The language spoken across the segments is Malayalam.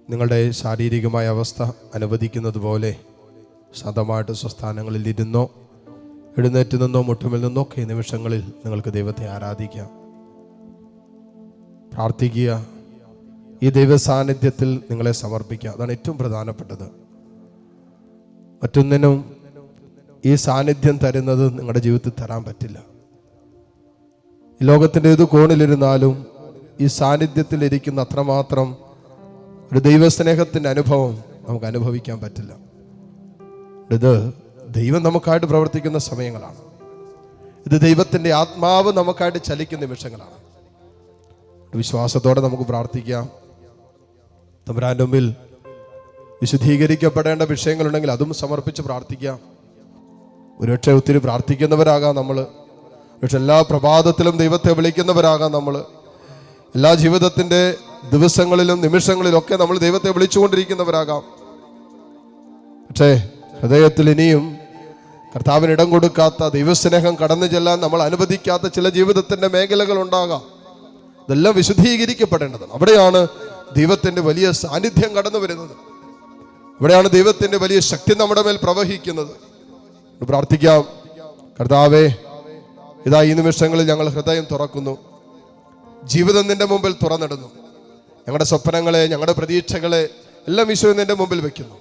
നിങ്ങളുടെ ശാരീരികമായ അവസ്ഥ അനുവദിക്കുന്നത് പോലെ ശാന്തമായിട്ട് സ്വസ്ഥാനങ്ങളിൽ ഇരുന്നോ എഴുന്നേറ്റ് നിന്നോ മുട്ടുമിൽ നിന്നോ ഒക്കെ ഈ നിമിഷങ്ങളിൽ നിങ്ങൾക്ക് ദൈവത്തെ ആരാധിക്കാം പ്രാർത്ഥിക്കുക ഈ ദൈവ സാന്നിധ്യത്തിൽ നിങ്ങളെ സമർപ്പിക്കുക അതാണ് ഏറ്റവും പ്രധാനപ്പെട്ടത് മറ്റൊന്നിനും ഈ സാന്നിധ്യം തരുന്നത് നിങ്ങളുടെ ജീവിതത്തിൽ തരാൻ പറ്റില്ല ഈ ലോകത്തിൻ്റെ ഏത് കോണിലിരുന്നാലും ഈ സാന്നിധ്യത്തിൽ ഇരിക്കുന്ന അത്രമാത്രം ഒരു ദൈവസ്നേഹത്തിൻ്റെ അനുഭവം നമുക്ക് അനുഭവിക്കാൻ പറ്റില്ല ഇത് ദൈവം നമുക്കായിട്ട് പ്രവർത്തിക്കുന്ന സമയങ്ങളാണ് ഇത് ദൈവത്തിൻ്റെ ആത്മാവ് നമുക്കായിട്ട് ചലിക്കുന്ന നിമിഷങ്ങളാണ് വിശ്വാസത്തോടെ നമുക്ക് പ്രാർത്ഥിക്കാം തമ്പുരാൻ്റെ മുമ്പിൽ വിശുദ്ധീകരിക്കപ്പെടേണ്ട വിഷയങ്ങളുണ്ടെങ്കിൽ അതും സമർപ്പിച്ച് പ്രാർത്ഥിക്കാം ഒരുപക്ഷെ ഒത്തിരി പ്രാർത്ഥിക്കുന്നവരാകാം നമ്മൾ പക്ഷെ എല്ലാ പ്രഭാതത്തിലും ദൈവത്തെ വിളിക്കുന്നവരാകാം നമ്മൾ എല്ലാ ജീവിതത്തിൻ്റെ ദിവസങ്ങളിലും നിമിഷങ്ങളിലും ഒക്കെ നമ്മൾ ദൈവത്തെ വിളിച്ചുകൊണ്ടിരിക്കുന്നവരാകാം പക്ഷേ ഹൃദയത്തിൽ ഇനിയും കർത്താവിന് ഇടം കൊടുക്കാത്ത ദൈവസ്നേഹം കടന്നു ചെല്ലാൻ നമ്മൾ അനുവദിക്കാത്ത ചില ജീവിതത്തിൻ്റെ മേഖലകൾ ഉണ്ടാകാം ഇതെല്ലാം വിശുദ്ധീകരിക്കപ്പെടേണ്ടതാണ് അവിടെയാണ് ദൈവത്തിൻ്റെ വലിയ സാന്നിധ്യം കടന്നു വരുന്നത് ഇവിടെയാണ് ദൈവത്തിൻ്റെ വലിയ ശക്തി നമ്മുടെ മേൽ പ്രവഹിക്കുന്നത് പ്രാർത്ഥിക്കാം കർത്താവേ ഇതാ ഈ നിമിഷങ്ങളിൽ ഞങ്ങൾ ഹൃദയം തുറക്കുന്നു ജീവിതം നിന്റെ മുമ്പിൽ തുറന്നിടുന്നു ഞങ്ങളുടെ സ്വപ്നങ്ങളെ ഞങ്ങളുടെ പ്രതീക്ഷകളെ എല്ലാം ഈശോ നിന്റെ മുമ്പിൽ വെക്കുന്നു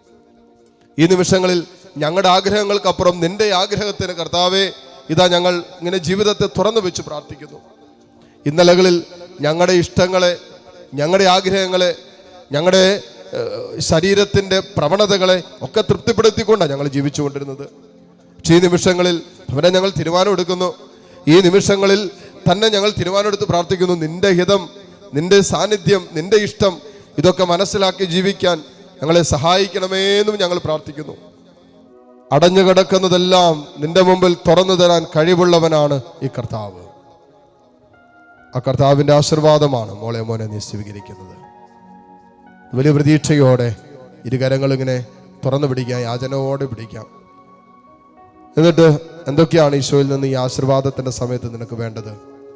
ഈ നിമിഷങ്ങളിൽ ഞങ്ങളുടെ ആഗ്രഹങ്ങൾക്കപ്പുറം നിന്റെ ആഗ്രഹത്തിന് കർത്താവേ ഇതാ ഞങ്ങൾ ഇങ്ങനെ ജീവിതത്തെ തുറന്നു വെച്ച് പ്രാർത്ഥിക്കുന്നു ഇന്നലകളിൽ ഞങ്ങളുടെ ഇഷ്ടങ്ങളെ ഞങ്ങളുടെ ആഗ്രഹങ്ങളെ ഞങ്ങളുടെ ഏഹ്, ശരീരത്തിൻ്റെ പ്രവണതകളെ ഒക്കെ തൃപ്തിപ്പെടുത്തിക്കൊണ്ടാണ് ഞങ്ങൾ ജീവിച്ചുകൊണ്ടിരുന്നത് പക്ഷേ ഈ നിമിഷങ്ങളിൽ അവരെ ഞങ്ങൾ തീരുമാനം എടുക്കുന്നു ഈ നിമിഷങ്ങളിൽ തന്നെ ഞങ്ങൾ തീരുമാനമെടുത്ത് പ്രാർത്ഥിക്കുന്നു നിന്റെ ഹിതം നിന്റെ സാന്നിധ്യം നിന്റെ ഇഷ്ടം ഇതൊക്കെ മനസ്സിലാക്കി ജീവിക്കാൻ ഞങ്ങളെ സഹായിക്കണമേ എന്നും ഞങ്ങൾ പ്രാർത്ഥിക്കുന്നു അടഞ്ഞു കിടക്കുന്നതെല്ലാം നിന്റെ മുമ്പിൽ തുറന്നു തരാൻ കഴിവുള്ളവനാണ് ഈ കർത്താവ് ആ കർത്താവിൻ്റെ ആശീർവാദമാണ് മോളെ മോനെ നീ സ്വീകരിക്കുന്നത് വലിയ പ്രതീക്ഷയോടെ ഇരുകരങ്ങൾ ഇങ്ങനെ തുറന്നു പിടിക്കാം യാചനയോടെ പിടിക്കാം എന്നിട്ട് എന്തൊക്കെയാണ് ഈശോയിൽ നിന്ന് ഈ ആശീർവാദത്തിന്റെ സമയത്ത് നിനക്ക് വേണ്ടത്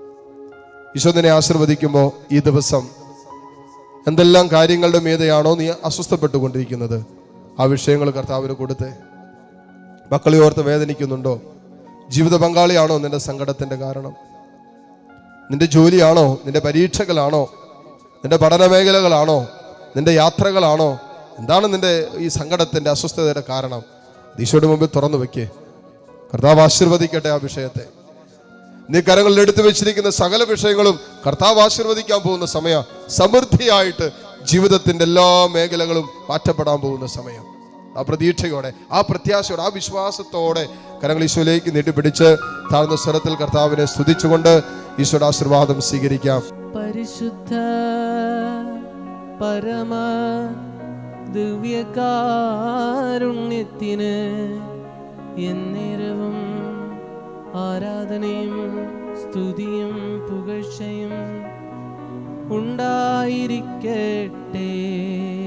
ഈശോ നിന്നെ ആശീർവദിക്കുമ്പോൾ ഈ ദിവസം എന്തെല്ലാം കാര്യങ്ങളുടെ മീതെയാണോ നീ അസ്വസ്ഥപ്പെട്ടുകൊണ്ടിരിക്കുന്നത് ആ വിഷയങ്ങൾ കർത്താവിന് കൊടുത്ത് മക്കളെ ഓർത്ത് വേദനിക്കുന്നുണ്ടോ ജീവിത പങ്കാളിയാണോ നിന്റെ സങ്കടത്തിന്റെ കാരണം നിന്റെ ജോലിയാണോ നിന്റെ പരീക്ഷകളാണോ നിന്റെ പഠന മേഖലകളാണോ നിന്റെ യാത്രകളാണോ എന്താണ് നിന്റെ ഈ സങ്കടത്തിന്റെ അസ്വസ്ഥതയുടെ കാരണം ഈശോയുടെ മുമ്പിൽ തുറന്നു വെക്കേ കർത്താവ് ആശീർവദിക്കട്ടെ ആ വിഷയത്തെ നീ കരങ്ങളിൽ എടുത്തു വെച്ചിരിക്കുന്ന സകല വിഷയങ്ങളും കർത്താവ് ആശീർവദിക്കാൻ പോകുന്ന സമയം സമൃദ്ധിയായിട്ട് ജീവിതത്തിന്റെ എല്ലാ മേഖലകളും മാറ്റപ്പെടാൻ പോകുന്ന സമയം ആ പ്രതീക്ഷയോടെ ആ പ്രത്യാശയോടെ ആ വിശ്വാസത്തോടെ കരങ്ങൾ ഈശോയിലേക്ക് നീട്ടിപ്പിടിച്ച് താഴ്ന്ന സ്വരത്തിൽ കർത്താവിനെ സ്തുതിച്ചുകൊണ്ട് ഈശോയുടെ ആശീർവാദം സ്വീകരിക്കാം പരിശുദ്ധ പരമ ദിവ്യകാരുണ്യത്തിന് എന്നേരവും ആരാധനയും സ്തുതിയും പുകഴ്ചയും ഉണ്ടായിരിക്കട്ടെ